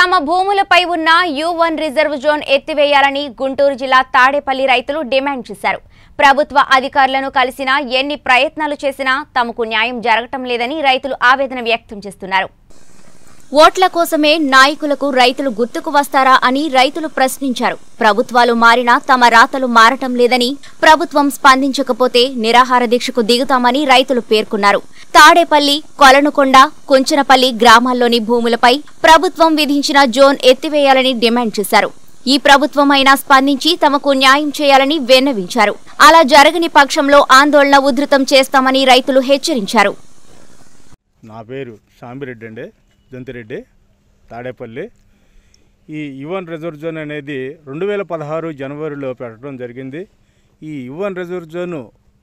తమ భూములపై ఉన్న యూ వన్ రిజర్వ్ జోన్ ఎత్తివేయాలని గుంటూరు జిల్లా తాడేపల్లి రైతులు డిమాండ్ చేశారు ప్రభుత్వ అధికారులను కలిసినా ఎన్ని ప్రయత్నాలు చేసినా తమకు న్యాయం జరగటం లేదని రైతులు ఆవేదన వ్యక్తం చేస్తున్నారు ఓట్ల కోసమే నాయకులకు రైతులు గుర్తుకు వస్తారా అని రైతులు ప్రశ్నించారు ప్రభుత్వాలు మారినా తమ రాతలు మారటం లేదని ప్రభుత్వం స్పందించకపోతే నిరాహార దీక్షకు దిగుతామని రైతులు పేర్కొన్నారు తాడేపల్లి కొలనుకొండ కుంచనపల్లి గ్రామాల్లోని భూములపై ప్రభుత్వం విధించిన జోన్ ఎత్తివేయాలని డిమాండ్ చేశారు ఈ ప్రభుత్వమైనా స్పందించి తమకు న్యాయం చేయాలని విన్నవించారు అలా జరగని పక్షంలో ఆందోళన ఉధృతం చేస్తామని రైతులు హెచ్చరించారు నా పేరు సాంబిరెడ్డి అండి దంతిరెడ్డి తాడేపల్లి ఈ యువన్ రిజర్వ్ జోన్ అనేది రెండు వేల పదహారు జనవరిలో పెట్టడం జరిగింది ఈ యువన్ రిజర్వ్ జోను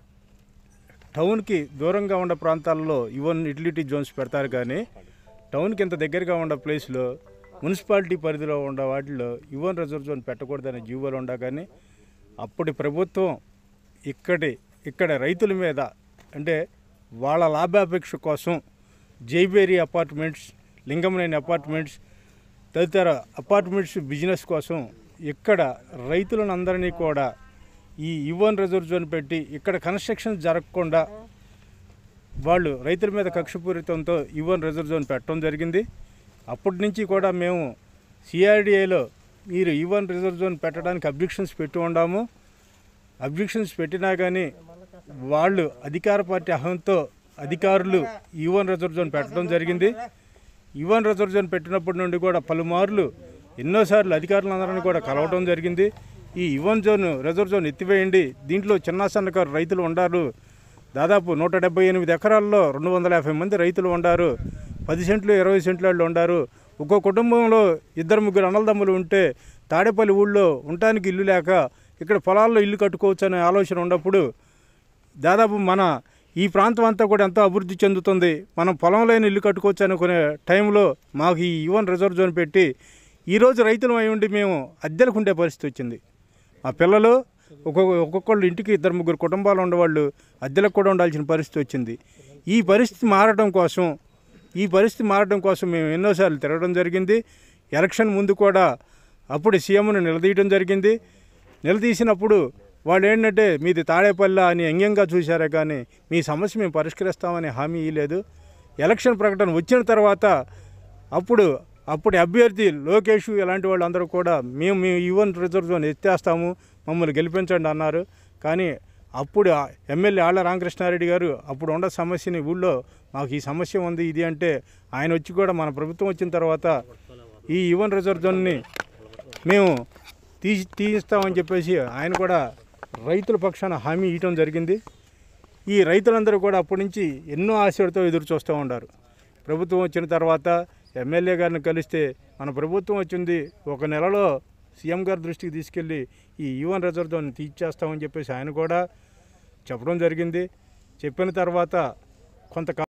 టౌన్కి దూరంగా ఉన్న ప్రాంతాల్లో యువన్ యుటిలిటీ జోన్స్ పెడతారు కానీ టౌన్కి ఇంత దగ్గరగా ఉన్న ప్లేస్లో మున్సిపాలిటీ పరిధిలో ఉన్న వాటిలో యువన్ రిజర్వ్ జోన్ పెట్టకూడదనే జీవోలు ఉండా కానీ అప్పటి ప్రభుత్వం ఇక్కడి ఇక్కడ రైతుల మీద అంటే వాళ్ళ లాభాపేక్ష కోసం జైబేరి అపార్ట్మెంట్స్ లింగంనేని అపార్ట్మెంట్స్ తదితర అపార్ట్మెంట్స్ బిజినెస్ కోసం ఇక్కడ రైతులను అందరినీ కూడా ఈ యువన్ రిజర్వ్ జోన్ పెట్టి ఇక్కడ కన్స్ట్రక్షన్ జరగకుండా వాళ్ళు రైతుల మీద కక్షపూరితంతో యువన్ రిజర్వ్ జోన్ పెట్టడం జరిగింది అప్పటి నుంచి కూడా మేము సిఆర్డిఏలో మీరు యువన్ రిజర్వ్ జోన్ పెట్టడానికి అబ్జెక్షన్స్ పెట్టి ఉన్నాము అబ్జెక్షన్స్ పెట్టినా కానీ వాళ్ళు అధికార పార్టీ అహంతో అధికారులు యువన్ రిజర్వ్ జోన్ పెట్టడం జరిగింది యువన్ రిజర్వ్ జోన్ పెట్టినప్పటి నుండి కూడా పలుమార్లు ఎన్నోసార్లు అధికారులందరినీ కూడా కలవడం జరిగింది ఈ యువన్ జోన్ రిజర్వ్ జోన్ ఎత్తివేయండి దీంట్లో చిన్న సన్నకారు రైతులు ఉండారు దాదాపు నూట డెబ్బై ఎనిమిది ఎకరాల్లో రెండు వందల యాభై మంది రైతులు ఉండారు పది సెంట్లు ఇరవై సెంట్ల వాళ్ళు ఉండారు ఒక్కో కుటుంబంలో ఇద్దరు ముగ్గురు అన్నలదమ్ములు ఉంటే తాడేపల్లి ఊళ్ళో ఉండటానికి ఇల్లు లేక ఇక్కడ పొలాల్లో ఇల్లు కట్టుకోవచ్చు అనే ఆలోచన ఉన్నప్పుడు దాదాపు మన ఈ ప్రాంతం అంతా కూడా ఎంతో అభివృద్ధి చెందుతుంది మనం పొలంలో ఇల్లు కట్టుకోవచ్చు అనుకునే టైంలో మాకు ఈ యువన్ రిజర్వ్ జోన్ పెట్టి ఈరోజు రైతులు అయి ఉండి మేము అద్దెలకు ఉండే పరిస్థితి వచ్చింది మా పిల్లలు ఒక్కొక్క ఒక్కొక్కళ్ళు ఇంటికి ఇద్దరు ముగ్గురు కుటుంబాలు ఉండేవాళ్ళు అద్దెలకు కూడా ఉండాల్సిన పరిస్థితి వచ్చింది ఈ పరిస్థితి మారడం కోసం ఈ పరిస్థితి మారడం కోసం మేము ఎన్నోసార్లు తిరగడం జరిగింది ఎలక్షన్ ముందు కూడా అప్పుడు సీఎంను నిలదీయడం జరిగింది నిలదీసినప్పుడు వాళ్ళు ఏంటంటే మీది తాడేపల్లి అని వ్యంగ్యంగా చూశారే కానీ మీ సమస్య మేము పరిష్కరిస్తామని హామీ ఇవ్వలేదు ఎలక్షన్ ప్రకటన వచ్చిన తర్వాత అప్పుడు అప్పుడు అభ్యర్థి లోకేష్ ఇలాంటి వాళ్ళందరూ కూడా మేము మేము యువన్ రిజర్వ్ జోన్ ఎత్తేస్తాము మమ్మల్ని గెలిపించండి అన్నారు కానీ అప్పుడు ఆ ఎమ్మెల్యే ఆళ్ళ రామకృష్ణారెడ్డి గారు అప్పుడు ఉన్న సమస్యని ఊళ్ళో మాకు ఈ సమస్య ఉంది ఇది అంటే ఆయన వచ్చి కూడా మన ప్రభుత్వం వచ్చిన తర్వాత ఈ యువన్ రిజర్వ్ జోన్ని మేము తీసి తీయిస్తామని చెప్పేసి ఆయన కూడా రైతుల పక్షాన హామీ ఇవ్వడం జరిగింది ఈ రైతులందరూ కూడా అప్పటి నుంచి ఎన్నో ఆశలతో ఎదురు చూస్తూ ఉన్నారు ప్రభుత్వం వచ్చిన తర్వాత ఎమ్మెల్యే గారిని కలిస్తే మన ప్రభుత్వం వచ్చింది ఒక నెలలో సీఎం గారి దృష్టికి తీసుకెళ్ళి ఈ యువన్ రిజర్వ్ జోన్ తీర్చేస్తామని చెప్పేసి ఆయన కూడా చెప్పడం జరిగింది చెప్పిన తర్వాత కొంత